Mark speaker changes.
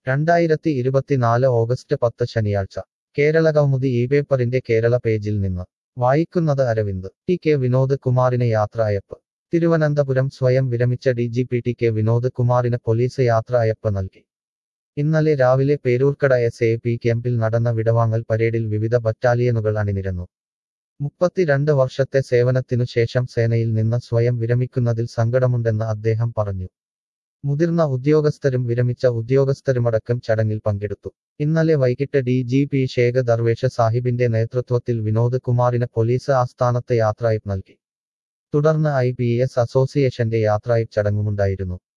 Speaker 1: രണ്ടായിരത്തി ഇരുപത്തിനാല് ഓഗസ്റ്റ് പത്ത് ശനിയാഴ്ച കേരള കൗമുദി ഈ പേപ്പറിന്റെ കേരള പേജിൽ നിന്ന് വായിക്കുന്നത് അരവിന്ദ് ടി കെ വിനോദ് കുമാറിന് യാത്ര അയപ്പ് തിരുവനന്തപുരം സ്വയം വിരമിച്ച D G P T K Vinod കുമാറിന് പോലീസ് യാത്ര അയപ്പ് നൽകി ഇന്നലെ രാവിലെ പേരൂർക്കട എസ് എ പി ക്യാമ്പിൽ നടന്ന വിടവാങ്ങൽ പരേഡിൽ വിവിധ ബറ്റാലിയനുകൾ അണിനിരന്നു മുപ്പത്തിരണ്ട് വർഷത്തെ സേവനത്തിനു ശേഷം സേനയിൽ നിന്ന് സ്വയം വിരമിക്കുന്നതിൽ സങ്കടമുണ്ടെന്ന് അദ്ദേഹം പറഞ്ഞു മുതിർന്ന ഉദ്യോഗസ്ഥരും വിരമിച്ച ഉദ്യോഗസ്ഥരുമടക്കം ചടങ്ങിൽ പങ്കെടുത്തു ഇന്നലെ വൈകിട്ട് D G P Sheikh Darvesha സാഹിബിന്റെ നേതൃത്വത്തിൽ വിനോദ് കുമാറിന് പോലീസ് ആസ്ഥാനത്ത് യാത്രയപ്പ് നൽകി തുടർന്ന് ഐ പി എസ് അസോസിയേഷന്റെ യാത്രയപ്പ് ചടങ്ങുമുണ്ടായിരുന്നു